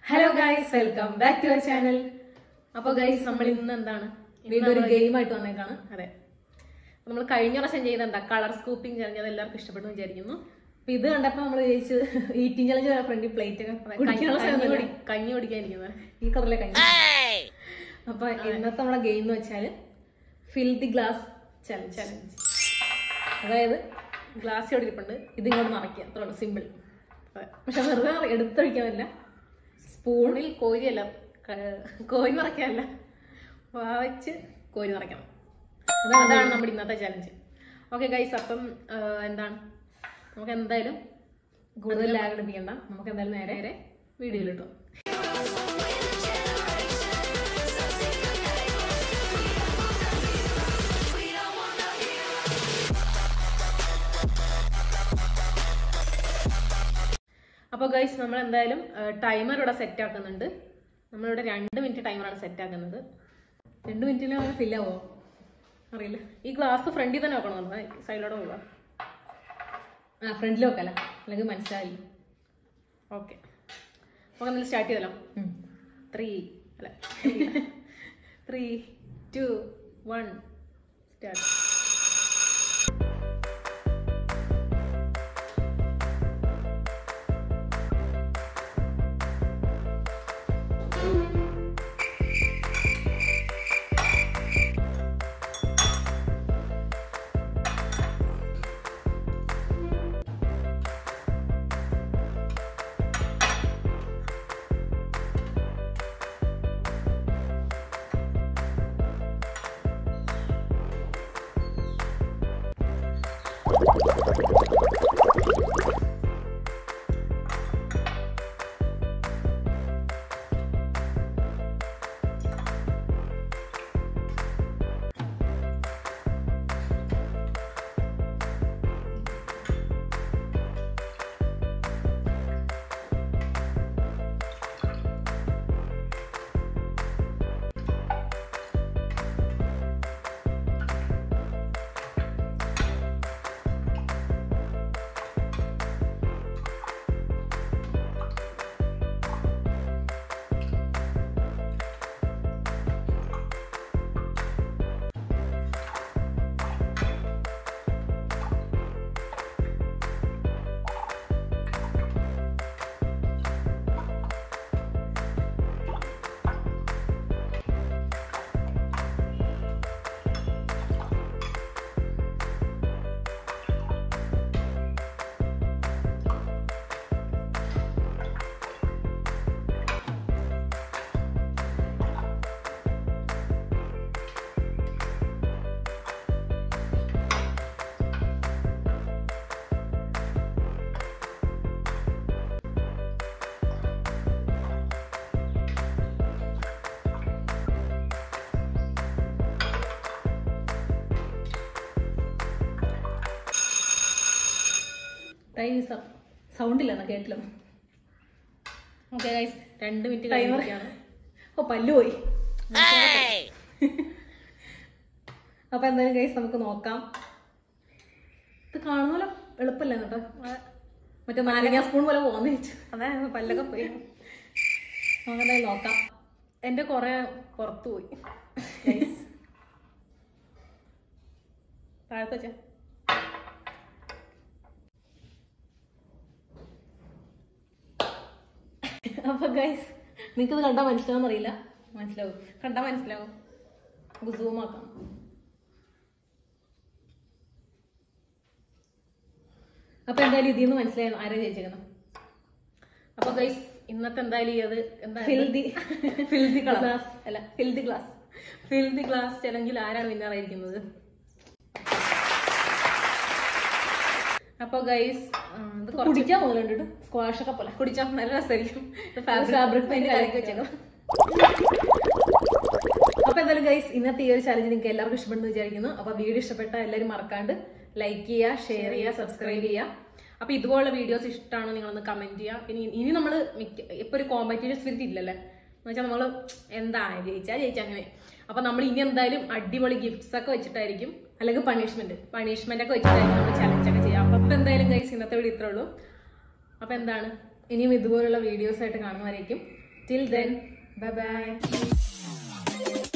Hello guys welcome back to our channel അപ്പൊ guys നമ്മൾ ഇന്ന് എന്താണ് വീണ്ടും ഒരു ഗെയിം ആയിട്ട് വന്നേക്കാണ് അതെ നമ്മൾ കഴിഞ്ഞ പ്രാവശ്യം ചെയ്ത എന്താ കളർ സ്കൂപ്പിംഗ് ചലഞ്ച് അത് എല്ലാവർക്കും ഇഷ്ടപ്പെട്ടു എന്ന് വിചാരിക്കുന്നു അപ്പൊ ഇത് കണ്ടപ്പോ നമ്മൾ വിചാരിച്ചു ഈറ്റിംഗ് ചലഞ്ച് ഫ്രണ്ട് പ്ലേറ്റ് ഒക്കെ കുടിക്കാനുള്ള സമയം കുടി- കഞ്ഞി കുടിക്കാനിരിക്കുന്നത് ഈ കളറിലെ കഞ്ഞി അപ്പൊ ഇന്നത്തെ നമ്മളെ ഗെയിം എന്ന് വെച്ചാല് fill the glass challenge challenge അതായത് ഗ്ലാസ് ഇവിടെ ഇരിപ്പുണ്ട് ഇത് ഇങ്ങോട്ട് നിറയ്ക്കുക അത്രേ സിമ്പിൾ പക്ഷെ വെറുതെ എടുത്തൊഴിക്കാൻ പറ്റില്ല സ്പൂണിൽ കോരിയല്ല ക- കോരി നിറയ്ക്കാനല്ല വാവച്ച് കോരി നിറയ്ക്കണം അതാണ് നമ്മുടെ ഇന്നത്തെ ചലഞ്ച് ഓക്കെ ഗൈസ് അപ്പം ആ, എന്താണ് നമുക്ക് എന്തായാലും കൂടുതൽ ലാഗ് അടിപ്പിക്കണ്ട നമുക്ക് എന്തായാലും നേരെ നേരെ വീഡിയോയിൽ കിട്ടും അപ്പോൾ ഗൈസ് നമ്മൾ എന്തായാലും ടൈമർ ഇവിടെ സെറ്റ് ആക്കുന്നുണ്ട് നമ്മളിവിടെ രണ്ട് മിനിറ്റ് ടൈമറാണ് സെറ്റ് ആക്കുന്നത് രണ്ട് മിനിറ്റിൽ ഫിൽ ആവോ അറിയില്ല ഈ ഗ്ലാസ് ഫ്രണ്ടിൽ തന്നെ വെക്കണം നമ്മൾ സൈഡിലോടെ പോവാ ആ ഫ്രണ്ടിൽ വെക്കല്ല അല്ലെങ്കിൽ മനസ്സിലായി ഓക്കെ നമുക്ക് എന്തായാലും സ്റ്റാർട്ട് ചെയ്തല്ലോ ത്രീ അല്ല three two one start time sound ഇല്ല എന്നാ കേട്ടില്ല ഓക്കെ ഗൈസ് രണ്ട് മിനിറ്റ് കഴിഞ്ഞിരിക്കുകയാണ് ഓ പല്ലു പോയി അപ്പൊ എന്തായാലും ഗൈസ് നമുക്ക് നോക്കാം ഇത് കാണുന്നല്ലോ എളുപ്പമല്ല കേട്ടോ മറ്റേ നാരങ്ങ സ്പൂൺ പോലെ പോകാന്ന് വെച്ചു അതെ പല്ലൊക്കെ പോയി നമുക്ക് എന്തായാലും നോക്കാം എന്റെ കൊറേ പുറത്തു പോയി Guys. താഴത്തെ വെച്ചാ അപ്പൊ ഗൈസ് നിങ്ങൾക്കിത് കണ്ടാൽ മനസ്സിലാവും അറിയില്ല മനസ്സിലാവും കണ്ടാൽ മനസ്സിലാവും നമുക്ക് സൂം ആക്കാം അപ്പൊ എന്തായാലും ഇതിൽ നിന്ന് മനസ്സിലായി ആരാ ജയിച്ചേക്കുന്നത് അപ്പൊ ഗൈസ് ഇന്നത്തെ എന്തായാലും ഈ അത് എന്താ ഫിൽദി ഫിൽദി ഗ്ലാസ് അല്ല ഫിൽദി ഗ്ലാസ് ഫിൽദി ഗ്ലാസ് ചലഞ്ചിൽ ആരാണ് വിന്നർ ആയിരിക്കുന്നത് അപ്പൊ ഗൈസ് കുടിക്കാൻ പോകുന്നുണ്ട് സ്ക്വാഷ് ഒക്കെ പോലെ കുടിച്ചാൽ നല്ല രസമായിരിക്കും ഫാബ്രിക് പെയിന്റ് കലക്കി വെച്ചേക്കാം അപ്പൊ എന്തായാലും ഗൈസ് ഇന്നത്തെ ഈ ഒരു ചലഞ്ച് നിങ്ങൾക്ക് എല്ലാവർക്കും ഇഷ്ടപ്പെടുന്നു വിചാരിക്കുന്നു അപ്പൊ വീഡിയോ ഇഷ്ടപ്പെട്ട എല്ലാവരും മറക്കാണ്ട് ലൈക്ക് ചെയ്യുക ഷെയർ ചെയ്യുക സബ്സ്ക്രൈബ് ചെയ്യുക അപ്പൊ ഇതുപോലുള്ള വീഡിയോസ് ഇഷ്ടമാണോ നിങ്ങളൊന്ന് കമന്റ് ചെയ്യുക ഇനി ഇനി നമ്മൾ ഇപ്പൊ ഒരു കോമ്പറ്റീവ് സ്പിരിറ്റ് ഇല്ലല്ലേ എന്ന് വെച്ചാൽ നമ്മള് എന്താണ് ജയിച്ചാ ജയിച്ച അങ്ങനെ അപ്പൊ നമ്മൾ ഇനി എന്തായാലും അടിപൊളി ഗിഫ്റ്റ്സ് ഒക്കെ വെച്ചിട്ടായിരിക്കും അല്ലെങ്കിൽ പണിഷ്മെന്റ് പണിഷ്മെന്റ് ഒക്കെ വെച്ചിട്ടായിരിക്കും നമ്മൾ ചലഞ്ച് ഒക്കെ ചെയ്യാം അപ്പൊ എന്തായാലും ഗൈസ് ഇന്നത്തെ വീഡിയോ ഇത്രേ ഉള്ളൂ അപ്പൊ എന്താണ് ഇനിയും ഇതുപോലുള്ള വീഡിയോസ് ആയിട്ട് കാണുന്നവരേക്കും ടിൽ ദെൻ ബൈ ബൈ